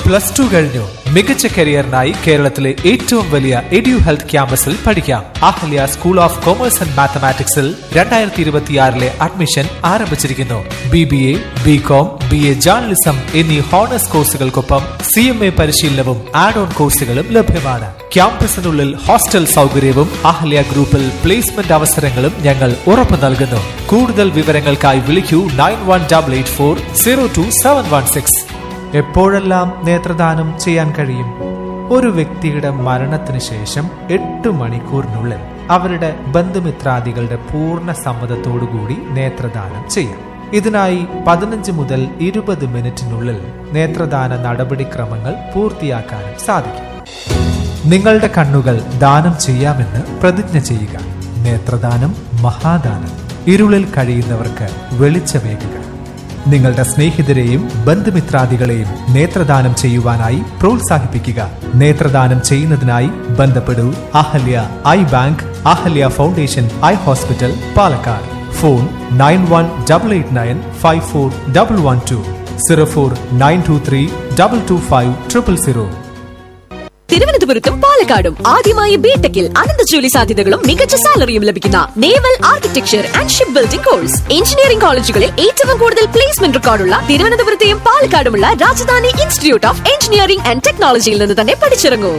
plus two കഴിഞ്ഞു മികച്ച കരിയറിനായി കേരളത്തിലെ ഏറ്റവും വലിയ എഡ്യു ഹെൽത്ത് ക്യാമ്പസിൽ പഠിക്കാം Ahalia school of commerce and മാത്തമാറ്റിക്സിൽ രണ്ടായിരത്തി ഇരുപത്തിയാറിലെ അഡ്മിഷൻ ആരംഭിച്ചിരിക്കുന്നു B B A B com B A journalism എന്നീ ഹോണേഴ്സ് കോഴ്സുകൾക്കൊപ്പം സി എം എ പരിശീലനവും ആഡ് ഓൺ കോഴ്സുകളും ലഭ്യമാണ് ക്യാമ്പസിനുള്ളിൽ ഹോസ്റ്റൽ സൗകര്യവും അഹല്യ ഗ്രൂപ്പിൽ പ്ലേസ്മെന്റ് അവസരങ്ങളും ഞങ്ങൾ ഉറപ്പു നൽകുന്നു കൂടുതൽ വിവരങ്ങൾക്കായി വിളിക്കൂ nine one double eight four zero two seven one six എപ്പോഴെല്ലാം നേത്രദാനം ചെയ്യാൻ കഴിയും ഒരു വ്യക്തിയുടെ മരണത്തിന് ശേഷം എട്ട് മണിക്കൂറിനുള്ളിൽ അവരുടെ ബന്ധുമിത്രാദികളുടെ പൂർണ്ണ സമ്മതത്തോടുകൂടി നേത്രദാനം ചെയ്യാം ഇതിനായി പതിനഞ്ച് മുതൽ ഇരുപത് മിനിറ്റിനുള്ളിൽ നേത്രദാന നടപടിക്രമങ്ങൾ പൂർത്തിയാക്കാനും സാധിക്കും നിങ്ങളുടെ കണ്ണുകൾ ദാനം ചെയ്യാമെന്ന് പ്രതിജ്ഞ ചെയ്യുക നേത്രദാനം മഹാദാനം ഇരുളിൽ കഴിയുന്നവർക്ക് വെളിച്ചമേകുക നിങ്ങളുടെ സ്നേഹിതരെയും ബന്ധുമിത്രാദികളെയും നേത്രദാനം ചെയ്യുവാനായി പ്രോത്സാഹിപ്പിക്കുക നേത്രദാനം ചെയ്യുന്നതിനായി ബന്ധപ്പെടൂ Ahalia eye bank Ahalia foundation eye hospital Palakkad phone nine one double eight nine five four double one two zero four nine two three double two five triple zero തിരുവനന്തപുരത്തും പാലക്കാടും ആദ്യമായി ബിടെക്കിൽ അനന്ത ജോലി സാധ്യതകളും മികച്ച സാലറിയും ലഭിക്കുന്ന naval architecture and ship building course engineering കോളേജുകളിൽ ഏറ്റവും കൂടുതൽ പ്ലേസ്മെന്റ് റെക്കോർഡുള്ള തിരുവനന്തപുരത്തെയും പാലക്കാടുമുള്ള Rajadhani institute of engineering and ടെക്നോളജിയിൽ നിന്ന് തന്നെ പഠിച്ചിറങ്ങൂ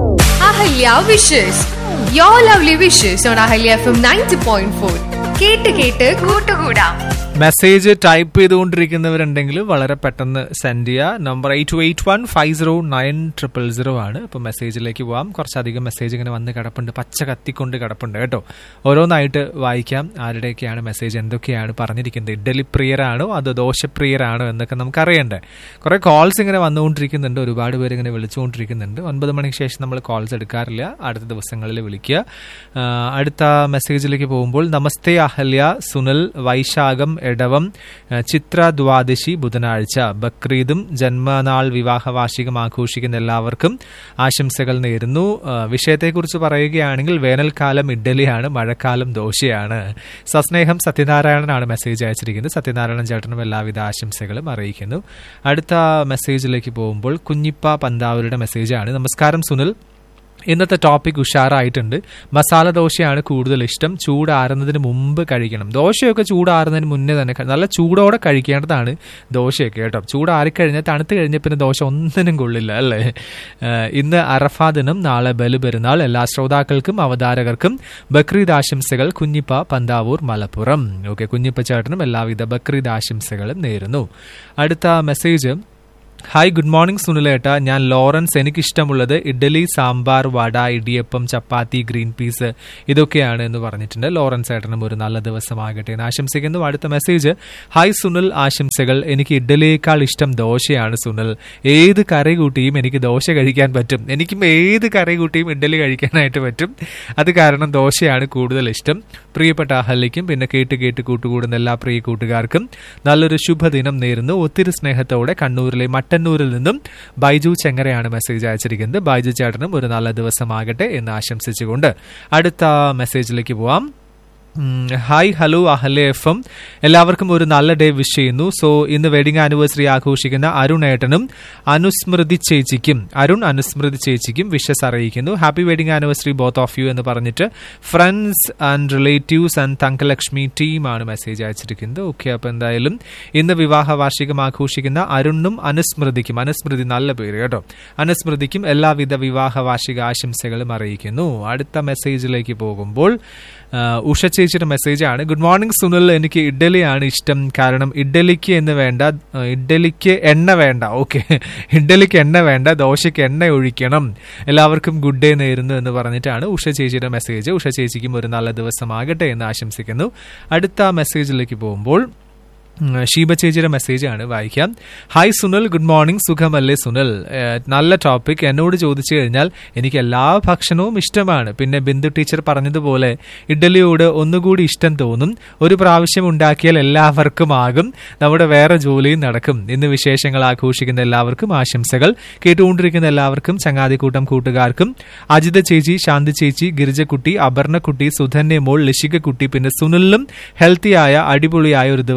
Ahalia wishes yo lovely wishes on Ahalia F M ninety point four കേട്ട് കേട്ട് കൂട്ടുകൂടാം മെസ്സേജ് ടൈപ്പ് ചെയ്തുകൊണ്ടിരിക്കുന്നവരുണ്ടെങ്കിൽ വളരെ പെട്ടെന്ന് സെൻഡ് ചെയ്യുക number eight two eight one five zero nine triple zero ആണ് ഇപ്പോൾ മെസ്സേജിലേക്ക് പോവാം കുറച്ചധികം മെസ്സേജ് ഇങ്ങനെ വന്ന് കിടപ്പുണ്ട് പച്ച കത്തിക്കൊണ്ട് കിടപ്പുണ്ട് കേട്ടോ ഓരോന്നായിട്ട് വായിക്കാം ആരുടെയൊക്കെയാണ് മെസ്സേജ് എന്തൊക്കെയാണ് പറഞ്ഞിരിക്കുന്നത് ഇഡലി പ്രിയരാണോ അതോ ദോശപ്രിയരാണോ എന്നൊക്കെ നമുക്ക് അറിയണ്ടേ കുറേ കോൾസ് ഇങ്ങനെ വന്നുകൊണ്ടിരിക്കുന്നുണ്ട് ഒരുപാട് പേര് ഇങ്ങനെ വിളിച്ചുകൊണ്ടിരിക്കുന്നുണ്ട് ഒൻപത് മണിക്ക് ശേഷം നമ്മൾ കോൾസ് എടുക്കാറില്ല അടുത്ത ദിവസങ്ങളിൽ വിളിക്കുക ആ, അടുത്ത മെസ്സേജിലേക്ക് പോകുമ്പോൾ നമസ്തേ അഹല്യ സുനിൽ വൈശാഖം എടവം ആ, ചിത്ര ദ്വാദശി ബുധനാഴ്ച ബക്രീദും ജന്മനാൾ വിവാഹ വാർഷികം ആഘോഷിക്കുന്ന എല്ലാവർക്കും ആശംസകൾ നേരുന്നു ആ, വിഷയത്തെക്കുറിച്ച് പറയുകയാണെങ്കിൽ വേനൽക്കാലം ഇഡ്ഡലിയാണ് മഴക്കാലം ദോശയാണ് സസ്നേഹം സത്യനാരായണനാണ് മെസ്സേജ് അയച്ചിരിക്കുന്നത് സത്യനാരായണൻ ചേട്ടനും എല്ലാവിധ ആശംസകളും അറിയിക്കുന്നു അടുത്ത മെസ്സേജിലേക്ക് പോകുമ്പോൾ കുഞ്ഞിപ്പ പന്താവരുടെ മെസ്സേജാണ് നമസ്കാരം സുനിൽ ഇന്നത്തെ ടോപ്പിക് ഉഷാറായിട്ടുണ്ട് മസാല ദോശയാണ് കൂടുതൽ ഇഷ്ടം ചൂടാറുന്നതിന് മുമ്പ് കഴിക്കണം ദോശയൊക്കെ ചൂടാറുന്നതിന് മുന്നേ തന്നെ ക- നല്ല ചൂടോടെ കഴിക്കേണ്ടതാണ് ദോശയൊക്കെ കേട്ടോ ചൂടാറിക്കഴിഞ്ഞാൽ തണുത്ത് കഴിഞ്ഞാൽ പിന്നെ ദോശ ഒന്നിനും കൊള്ളില്ല അല്ലേ ഏഹ് ഇന്ന് അറഫാ ദിനം നാളെ ബലു പെരുന്നാൾ എല്ലാ ശ്രോതാക്കൾക്കും അവതാരകർക്കും ബക്രീദ് ആശംസകൾ കുഞ്ഞിപ്പ പന്താവൂർ മലപ്പുറം ഓക്കെ കുഞ്ഞിപ്പ ചേട്ടനും എല്ലാവിധ ബക്രീദ് ആശംസകളും നേരുന്നു അടുത്ത മെസ്സേജ് ഹായ് ഗുഡ് മോർണിംഗ് സുനിലേട്ട ഞാൻ ലോറൻസ് എനിക്കിഷ്ടമുള്ളത് ഇഡ്ഡലി സാമ്പാർ വട ഇടിയപ്പം ചപ്പാത്തി ഗ്രീൻ പീസ് ഇതൊക്കെയാണ് എന്ന് പറഞ്ഞിട്ടുണ്ട് ലോറൻസ് ഏട്ടനും ഒരു നല്ല ദിവസമാകട്ടെ എന്ന് ആശംസിക്കുന്നു അടുത്ത മെസ്സേജ് ഹായ് സുനിൽ ആശംസകൾ എനിക്ക് ഇഡ്ഡലിയേക്കാൾ ഇഷ്ടം ദോശയാണ് സുനിൽ ഏത് കറി കൂട്ടിയും എനിക്ക് ദോശ കഴിക്കാൻ പറ്റും എനിക്കും ഏത് കറി കൂട്ടിയും ഇഡ്ഡലി കഴിക്കാനായിട്ട് പറ്റും അത് കാരണം ദോശയാണ് കൂടുതൽ ഇഷ്ടം പ്രിയപ്പെട്ട അഹല്യയ്ക്കും പിന്നെ കേട്ട് കേട്ട് കൂട്ടുകൂടുന്ന എല്ലാ പ്രിയ കൂട്ടുകാർക്കും നല്ലൊരു ശുഭദിനം നേരുന്നു ഒത്തിരി സ്നേഹത്തോടെ കണ്ണൂരിലെ മട്ടന്നൂരിൽ നിന്നും ബൈജു ചെങ്ങരയാണ് മെസ്സേജ് അയച്ചിരിക്കുന്നത് ബൈജു ചേട്ടനും ഒരു നല്ല ദിവസമാകട്ടെ എന്ന് ആശംസിച്ചുകൊണ്ട് അടുത്ത മെസ്സേജിലേക്ക് പോവാം ഉം, hi hello Ahalia F M എല്ലാവർക്കും ഒരു നല്ല ഡേ വിഷ് ചെയ്യുന്നു സോ ഇന്ന് വെഡിങ് ആനിവേഴ്സറി ആഘോഷിക്കുന്ന അരുൺ ഏട്ടനും അനുസ്മൃതി ചേച്ചിക്കും അരുൺ അനുസ്മൃതി ചേച്ചിക്കും വിഷസ് അറിയിക്കുന്നു happy wedding anniversary both of you എന്ന് പറഞ്ഞിട്ട് friends and relatives and Thangalakshmi ടീമാണ് മെസ്സേജ് അയച്ചിരിക്കുന്നത് ഓക്കെ അപ്പോൾ എന്തായാലും ഇന്ന് വിവാഹ വാർഷികം ആഘോഷിക്കുന്ന അരുണും അനുസ്മൃതിക്കും അനുസ്മൃതി നല്ല പേര് കേട്ടോ അനുസ്മൃതിക്കും എല്ലാവിധ വിവാഹ വാർഷിക ആശംസകളും അറിയിക്കുന്നു അടുത്ത മെസ്സേജിലേക്ക് പോകുമ്പോൾ ആ, ഉഷ ചേച്ചിയുടെ മെസ്സേജാണ് ഗുഡ് മോർണിംഗ് സുനിൽ എനിക്ക് ഇഡ്ഡലിയാണ് ഇഷ്ടം കാരണം ഇഡ്ഡലിക്ക് എന്ന് വേണ്ട ആ, ഇഡ്ഡലിക്ക് എണ്ണ വേണ്ട ഓക്കെ ഇഡ്ഡലിക്ക് എണ്ണ വേണ്ട ദോശയ്ക്ക് എണ്ണ ഒഴിക്കണം എല്ലാവർക്കും ഗുഡ് ഡേ നേരുന്നു എന്ന് പറഞ്ഞിട്ടാണ് ഉഷ ചേച്ചിയുടെ മെസ്സേജ് ഉഷ ചേച്ചിക്കും ഒരു നല്ല ദിവസമാകട്ടെ എന്ന് ആശംസിക്കുന്നു അടുത്ത മെസ്സേജിലേക്ക് പോകുമ്പോൾ ഉം, ഷീബ ചേച്ചിയുടെ മെസ്സേജാണ് വായിക്കാം ഹായ് സുനിൽ ഗുഡ് മോർണിംഗ് സുഖമല്ലേ സുനിൽ ഏഹ്, നല്ല ടോപ്പിക് എന്നോട് ചോദിച്ചു കഴിഞ്ഞാൽ എനിക്ക് എല്ലാ ഭക്ഷണവും ഇഷ്ടമാണ് പിന്നെ ബിന്ദു ടീച്ചർ പറഞ്ഞതുപോലെ ഇഡ്ഡലിയോട് ഒന്നുകൂടി ഇഷ്ടം തോന്നും ഒരു പ്രാവശ്യം ഉണ്ടാക്കിയാൽ എല്ലാവർക്കും ആകും നമ്മുടെ വേറെ ജോലിയും നടക്കും ഇന്ന് വിശേഷങ്ങൾ ആഘോഷിക്കുന്ന എല്ലാവർക്കും ആശംസകൾ കേട്ടുകൊണ്ടിരിക്കുന്ന എല്ലാവർക്കും ചങ്ങാതിക്കൂട്ടം കൂട്ടുകാർക്കും അജിത ചേച്ചി ശാന്തി ചേച്ചി ഗിരിജക്കുട്ടി അപർണക്കുട്ടി സുധന്യ മോൾ ലിഷികക്കുട്ടി പിന്നെ സുനിലിനും ഹെൽത്തിയായ അടിപൊളിയായ ഒരു ദിവസം ആശംസിക്കുന്നു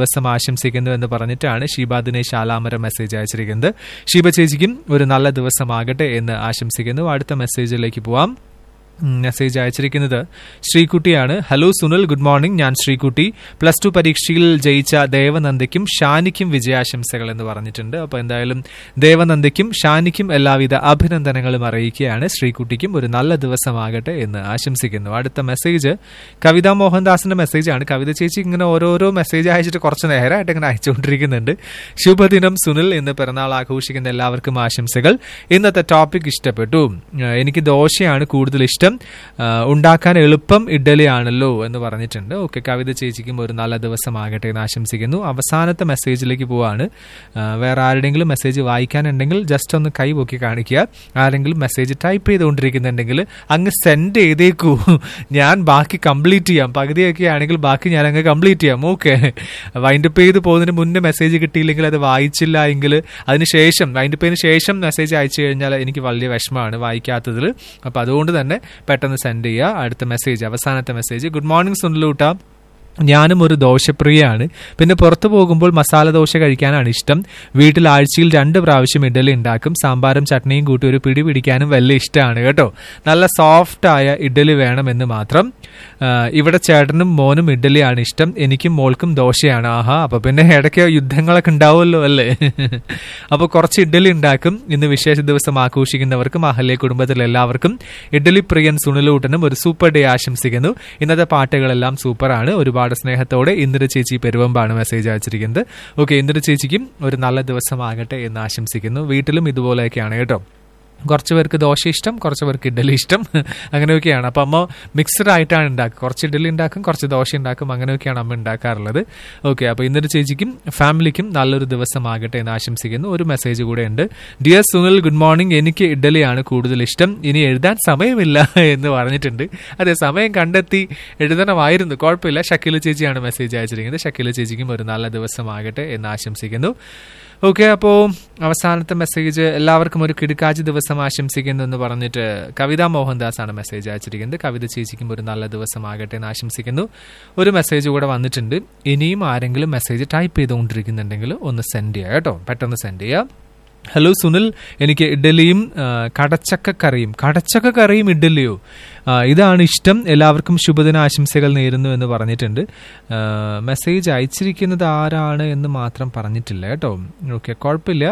ആശംസിക്കുന്നു എന്ന് പറഞ്ഞിട്ടാണ് ഷീബ ദിനേശ് ആലാമര മെസ്സേജ് അയച്ചിരിക്കുന്നത് ഷീബ ചേച്ചിക്കും ഒരു നല്ല ദിവസമാകട്ടെ എന്ന് ആശംസിക്കുന്നു അടുത്ത മെസ്സേജിലേക്ക് പോവാം ഉം, മെസ്സേജ് അയച്ചിരിക്കുന്നത് ശ്രീകുട്ടിയാണ് ഹലോ സുനിൽ ഗുഡ് മോർണിംഗ് ഞാൻ ശ്രീകുട്ടി പ്ലസ് ടു പരീക്ഷയിൽ ജയിച്ച ദേവനന്ദയ്ക്കും ഷാനിക്കും വിജയാശംസകൾ എന്ന് പറഞ്ഞിട്ടുണ്ട് അപ്പോൾ എന്തായാലും ദേവനന്ദയ്ക്കും ഷാനിക്കും എല്ലാവിധ അഭിനന്ദനങ്ങളും അറിയിക്കുകയാണ് ശ്രീകുട്ടിക്കും ഒരു നല്ല ദിവസമാകട്ടെ എന്ന് ആശംസിക്കുന്നു അടുത്ത മെസ്സേജ് കവിത മോഹൻദാസിന്റെ മെസ്സേജാണ് കവിത ചേച്ചി ഇങ്ങനെ ഓരോരോ മെസ്സേജ് അയച്ചിട്ട് കുറച്ച് നേരമായിട്ട് ഇങ്ങനെ അയച്ചുകൊണ്ടിരിക്കുന്നുണ്ട് ശുഭദിനം സുനിൽ ഇന്ന് പിറന്നാൾ ആഘോഷിക്കുന്ന എല്ലാവർക്കും ആശംസകൾ ഇന്നത്തെ ടോപ്പിക് ഇഷ്ടപ്പെട്ടു ആ, എനിക്ക് ദോശയാണ് കൂടുതൽ ഇഷ്ടം ആ, ഉണ്ടാക്കാൻ എളുപ്പം ഇഡ്ഡലിയാണല്ലോ എന്ന് പറഞ്ഞിട്ടുണ്ട് ഓക്കെ കവിത ചേച്ചിക്കും ഒരു നല്ല ദിവസമാകട്ടെ എന്ന് ആശംസിക്കുന്നു അവസാനത്തെ മെസ്സേജിലേക്ക് പോവാണ് ആ, വേറെ ആരുടെങ്കിലും മെസ്സേജ് വായിക്കാനുണ്ടെങ്കിൽ ജസ്റ്റ് ഒന്ന് കൈ പൊക്കി കാണിക്കുക ആരെങ്കിലും മെസ്സേജ് ടൈപ്പ് ചെയ്തുകൊണ്ടിരിക്കുന്നുണ്ടെങ്കിൽ അങ്ങ് സെൻഡ് ചെയ്തേക്കൂ ഞാൻ ബാക്കി കംപ്ലീറ്റ് ചെയ്യാം പകുതിയൊക്കെ ആണെങ്കിൽ ബാക്കി ഞാൻ അങ്ങ് കംപ്ലീറ്റ് ചെയ്യാം ഓക്കെ വൈൻഡപ്പ് ചെയ്ത് പോകുന്നതിന് മുന്നേ മെസ്സേജ് കിട്ടിയില്ലെങ്കിൽ അത് വായിച്ചില്ല എങ്കിൽ അതിന് ശേഷം വൈൻഡപ്പ് ചെയ്തതിന് ശേഷം മെസ്സേജ് അയച്ചു കഴിഞ്ഞാൽ എനിക്ക് വലിയ വിഷമമാണ് വായിക്കാത്തതിൽ അപ്പോൾ അതുകൊണ്ട് തന്നെ പെട്ടെന്ന് സെൻഡ് ചെയ്യുക അടുത്ത മെസ്സേജ് അവസാനത്തെ മെസ്സേജ് ഗുഡ് മോർണിംഗ് സുനിലൂട്ട ഞാനും ഒരു ദോശപ്രിയയാണ് പിന്നെ പുറത്തു പോകുമ്പോൾ മസാല ദോശ കഴിക്കാനാണ് ഇഷ്ടം വീട്ടിൽ ആഴ്ചയിൽ രണ്ട് പ്രാവശ്യം ഇഡ്ഡലി ഉണ്ടാക്കും സാമ്പാറും ചട്നിയും കൂട്ടി ഒരു പിടി പിടിക്കാനും വലിയ ഇഷ്ടമാണ് കേട്ടോ നല്ല സോഫ്റ്റ് ആയ ഇഡ്ഡലി വേണമെന്ന് മാത്രം ആ, ഇവിടെ ചേട്ടനും മോനും ഇഡ്ഡലിയാണ് ഇഷ്ടം എനിക്കും മോൾക്കും ദോശയാണ് ആഹാ അപ്പൊ പിന്നെ ഇടയ്ക്ക് യുദ്ധങ്ങളൊക്കെ ഉണ്ടാവുമല്ലോ അല്ലേ അപ്പോൾ കുറച്ച് ഇഡ്ഡലി ഉണ്ടാക്കും ഇന്ന് വിശേഷ ദിവസം ആഘോഷിക്കുന്നവർക്കും അഹല്യ കുടുംബത്തിലെ എല്ലാവർക്കും ഇഡ്ഡലി പ്രിയൻ സുനിലൂട്ടനും ഒരു സൂപ്പർ ഡേ ആശംസിക്കുന്നു ഇന്നത്തെ പാട്ടുകളെല്ലാം സൂപ്പറാണ് ഒരുപാട് സ്നേഹത്തോടെ ഇന്ദിര ചേച്ചി പെരുവമ്പാണ് മെസ്സേജ് അയച്ചിരിക്കുന്നത് ഓക്കെ ഇന്ദിര ചേച്ചിക്കും ഒരു നല്ല ദിവസമാകട്ടെ എന്ന് ആശംസിക്കുന്നു വീട്ടിലും ഇതുപോലെയൊക്കെയാണ് കേട്ടോ കുറച്ച് പേർക്ക് ദോശ ഇഷ്ടം കുറച്ച് പേർക്ക് ഇഡ്ഡലി ഇഷ്ടം അങ്ങനെയൊക്കെയാണ് അപ്പം അമ്മ മിക്സഡ് ആയിട്ടാണ് ഉണ്ടാക്കുക കുറച്ച് ഇഡ്ഡലി ഉണ്ടാക്കും കുറച്ച് ദോശ ഉണ്ടാക്കും അങ്ങനെയൊക്കെയാണ് അമ്മ ഉണ്ടാക്കാറുള്ളത് ഓക്കെ അപ്പോൾ ഇന്നൊരു ചേച്ചിക്കും ഫാമിലിക്കും നല്ലൊരു ദിവസമാകട്ടെ എന്ന് ആശംസിക്കുന്നു ഒരു മെസ്സേജ് കൂടെ ഉണ്ട് ഡിയർ സുനിൽ ഗുഡ് മോർണിംഗ് എനിക്ക് ഇഡ്ഡലിയാണ് കൂടുതൽ ഇഷ്ടം ഇനി എഴുതാൻ സമയമില്ല എന്ന് പറഞ്ഞിട്ടുണ്ട് അതെ സമയം കണ്ടെത്തി എഴുതണമായിരുന്നു കുഴപ്പമില്ല ഷക്കീല ചേച്ചിയാണ് മെസ്സേജ് അയച്ചിരിക്കുന്നത് ഷക്കീല ചേച്ചിക്കും ഒരു നല്ല ദിവസമാകട്ടെ എന്ന് ആശംസിക്കുന്നു ഓക്കെ അപ്പോൾ അവസാനത്തെ മെസ്സേജ് എല്ലാവർക്കും ഒരു കിടുക്കാച്ചി ദിവസം ആശംസിക്കുന്നു എന്ന് പറഞ്ഞിട്ട് കവിത മോഹൻദാസ് ആണ് മെസ്സേജ് അയച്ചിരിക്കുന്നത് കവിത ചേച്ചിക്കും ഒരു നല്ല ദിവസമാകട്ടെ എന്ന് ആശംസിക്കുന്നു ഒരു മെസ്സേജ് കൂടെ വന്നിട്ടുണ്ട് ഇനിയും ആരെങ്കിലും മെസ്സേജ് ടൈപ്പ് ചെയ്തുകൊണ്ടിരിക്കുന്നുണ്ടെങ്കിൽ ഒന്ന് സെൻഡ് ചെയ്യുക കേട്ടോ പെട്ടെന്ന് സെൻഡ് ചെയ്യുക ഹലോ സുനിൽ എനിക്ക് ഇഡ്ഡലിയും ആ, കടച്ചക്ക കറിയും കടച്ചക്ക കറിയും ഇഡ്ഡലിയോ ആ, ഇതാണ് ഇഷ്ടം എല്ലാവർക്കും ശുഭദിന ആശംസകൾ നേരുന്നു എന്ന് പറഞ്ഞിട്ടുണ്ട് ആ, മെസ്സേജ് അയച്ചിരിക്കുന്നത് ആരാണ് എന്ന് മാത്രം പറഞ്ഞിട്ടില്ല കേട്ടോ ഓക്കെ കുഴപ്പമില്ല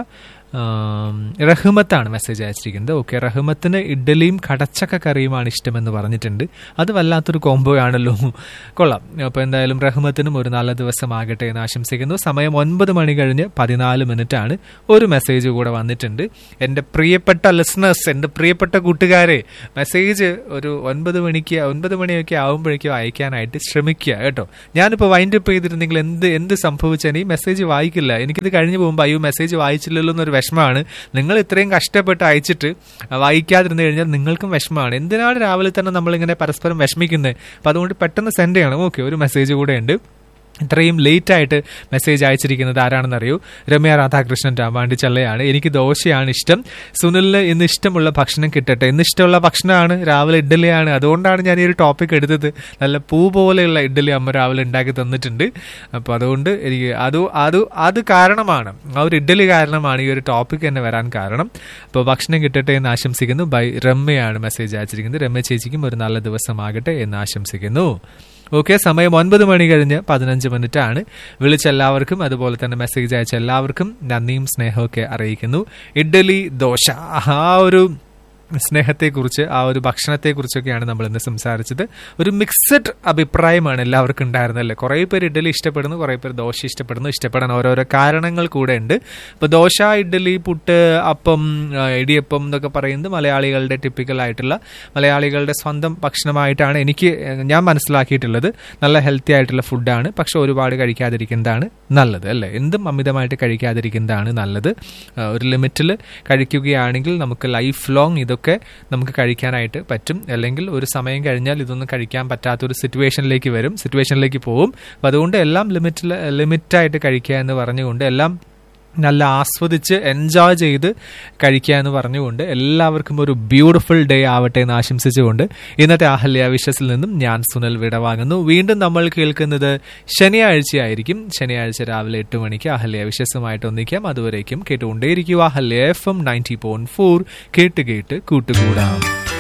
ആം, റഹ്മത്താണ് മെസ്സേജ് അയച്ചിരിക്കുന്നത് ഓക്കെ റഹ്മത്തിന് ഇഡ്ഡലിയും കടച്ചക്ക കറിയുമാണ് ഇഷ്ടമെന്ന് പറഞ്ഞിട്ടുണ്ട് അത് വല്ലാത്തൊരു കോംബോ ആണല്ലോ കൊള്ളാം അപ്പോൾ എന്തായാലും റഹ്മത്തിനും ഒരു നല്ല ദിവസമാകട്ടെ എന്ന് ആശംസിക്കുന്നു സമയം ഒൻപത് മണി കഴിഞ്ഞ് പതിനാല് മിനിറ്റ് ആണ് ഒരു മെസ്സേജ് കൂടെ വന്നിട്ടുണ്ട് എൻ്റെ പ്രിയപ്പെട്ട ലിസണേഴ്സ് എൻ്റെ പ്രിയപ്പെട്ട കൂട്ടുകാരെ മെസ്സേജ് ഒരു ഒൻപത് മണിക്ക് ഒൻപത് മണിയൊക്കെ ആകുമ്പോഴേക്കും അയക്കാനായിട്ട് ശ്രമിക്കുക കേട്ടോ ഞാനിപ്പോൾ വൈൻഡ് അപ്പ് ചെയ്തിരുന്നെങ്കിൽ എന്ത് എന്ത് സംഭവിച്ചാൽ ഈ മെസ്സേജ് വായിക്കില്ല എനിക്കിത് കഴിഞ്ഞ് പോകുമ്പോൾ അയ്യോ മെസ്സേജ് വായിച്ചില്ലല്ലോ എന്നൊരു വിഷമമാണ് നിങ്ങൾ ഇത്രയും കഷ്ടപ്പെട്ട് അയച്ചിട്ട് വായിക്കാതിരുന്നു കഴിഞ്ഞാൽ നിങ്ങൾക്കും വിഷമമാണ് എന്തിനാണ് രാവിലെ തന്നെ നമ്മളിങ്ങനെ പരസ്പരം വിഷമിക്കുന്നത് അപ്പം അതുകൊണ്ട് പെട്ടെന്ന് സെൻഡ് ചെയ്യണം ഓക്കെ ഒരു മെസ്സേജ് കൂടെ ഉണ്ട് ഇത്രയും ലേറ്റ് ആയിട്ട് മെസ്സേജ് അയച്ചിരിക്കുന്നത് ആരാണെന്ന് അറിയൂ രമ്യ രാധാകൃഷ്ണൻ രാമാണ്ടി ചള്ളയാണ് എനിക്ക് ദോശയാണ് ഇഷ്ടം സുനിലിന് ഇന്ന് ഇഷ്ടമുള്ള ഭക്ഷണം കിട്ടട്ടെ ഇന്ന് ഇഷ്ടമുള്ള ഭക്ഷണമാണ് രാവിലെ ഇഡ്ഡലിയാണ് അതുകൊണ്ടാണ് ഞാൻ ഈ ഒരു ടോപ്പിക് എടുത്തത് നല്ല പൂ പോലെയുള്ള ഇഡ്ഡലി അമ്മ രാവിലെ ഉണ്ടാക്കി തന്നിട്ടുണ്ട് അപ്പോൾ അതുകൊണ്ട് എനിക്ക് അത് അത് അത് കാരണമാണ് ആ ഒരു ഇഡ്ഡലി കാരണമാണ് ഈ ഒരു ടോപ്പിക് തന്നെ വരാൻ കാരണം അപ്പോൾ ഭക്ഷണം കിട്ടട്ടെ എന്ന് ആശംസിക്കുന്നു ബൈ രമ്യയാണ് മെസ്സേജ് അയച്ചിരിക്കുന്നത് രമ്യ ചേച്ചിക്കും ഒരു നല്ല ദിവസമാകട്ടെ എന്ന് ആശംസിക്കുന്നു ഓക്കെ സമയം ഒൻപത് മണി കഴിഞ്ഞ് പതിനഞ്ച് മിനിറ്റ് ആണ് വിളിച്ച എല്ലാവർക്കും അതുപോലെ തന്നെ മെസ്സേജ് അയച്ച എല്ലാവർക്കും നന്ദിയും സ്നേഹമൊക്കെ അറിയിക്കുന്നു ഇഡ്ഡലി ദോശ ആ ഒരു സ്നേഹത്തെക്കുറിച്ച് ആ ഒരു ഭക്ഷണത്തെക്കുറിച്ചൊക്കെയാണ് നമ്മൾ ഇന്ന് സംസാരിച്ചത് ഒരു മിക്സഡ് അഭിപ്രായമാണ് എല്ലാവർക്കും ഉണ്ടായിരുന്നല്ലേ കുറേ പേര് ഇഡ്ഡലി ഇഷ്ടപ്പെടുന്നു കുറേ പേര് ദോശ ഇഷ്ടപ്പെടുന്നു ഇഷ്ടപ്പെടാൻ ഓരോരോ കാരണങ്ങൾ കൂടെ ഉണ്ട് ഇപ്പോൾ ദോശ ഇഡ്ഡലി പുട്ട് അപ്പം ആ, ഇടിയപ്പം എന്നൊക്കെ പറയുന്നത് മലയാളികളുടെ ടിപ്പിക്കൽ ആയിട്ടുള്ള മലയാളികളുടെ സ്വന്തം ഭക്ഷണമായിട്ടാണ് എനിക്ക് ഞാൻ മനസ്സിലാക്കിയിട്ടുള്ളത് നല്ല ഹെൽത്തി ആയിട്ടുള്ള ഫുഡാണ് പക്ഷെ ഒരുപാട് കഴിക്കാതിരിക്കുന്നതാണ് നല്ലത് അല്ലേ എന്തും അമിതമായിട്ട് കഴിക്കാതിരിക്കുന്നതാണ് നല്ലത് ആ, ഒരു ലിമിറ്റിൽ കഴിക്കുകയാണെങ്കിൽ നമുക്ക് ലൈഫ് ലോങ് ഇതൊക്കെ നമുക്ക് കഴിക്കാനായിട്ട് പറ്റും അല്ലെങ്കിൽ ഒരു സമയം കഴിഞ്ഞാൽ ഇതൊന്നും കഴിക്കാൻ പറ്റാത്ത ഒരു സിറ്റുവേഷനിലേക്ക് വരും സിറ്റുവേഷനിലേക്ക് പോകും അപ്പം അതുകൊണ്ട് എല്ലാം ലിമിറ്റിൽ ലിമിറ്റായിട്ട് കഴിക്കുക എന്ന് പറഞ്ഞുകൊണ്ട് എല്ലാം നല്ല ആസ്വദിച്ച് എൻജോയ് ചെയ്ത് കഴിക്കുക എന്ന് പറഞ്ഞുകൊണ്ട് എല്ലാവർക്കും ഒരു ബ്യൂട്ടിഫുൾ ഡേ ആവട്ടെ എന്ന് ആശംസിച്ചുകൊണ്ട് ഇന്നത്തെ അഹല്യ വിഷസിൽ നിന്നും ഞാൻ സുനൽ വിടവാങ്ങുന്നു വീണ്ടും നമ്മൾ കേൾക്കുന്നത് ശനിയാഴ്ചയായിരിക്കും ശനിയാഴ്ച രാവിലെ എട്ട് മണിക്ക് അഹല്യ വിഷസുമായിട്ട് ഒന്നിക്കാം അതുവരേക്കും കേട്ടുകൊണ്ടേയിരിക്കുക Ahalia F M ninety point four കേട്ട് കേട്ട് കൂട്ടുകൂടാം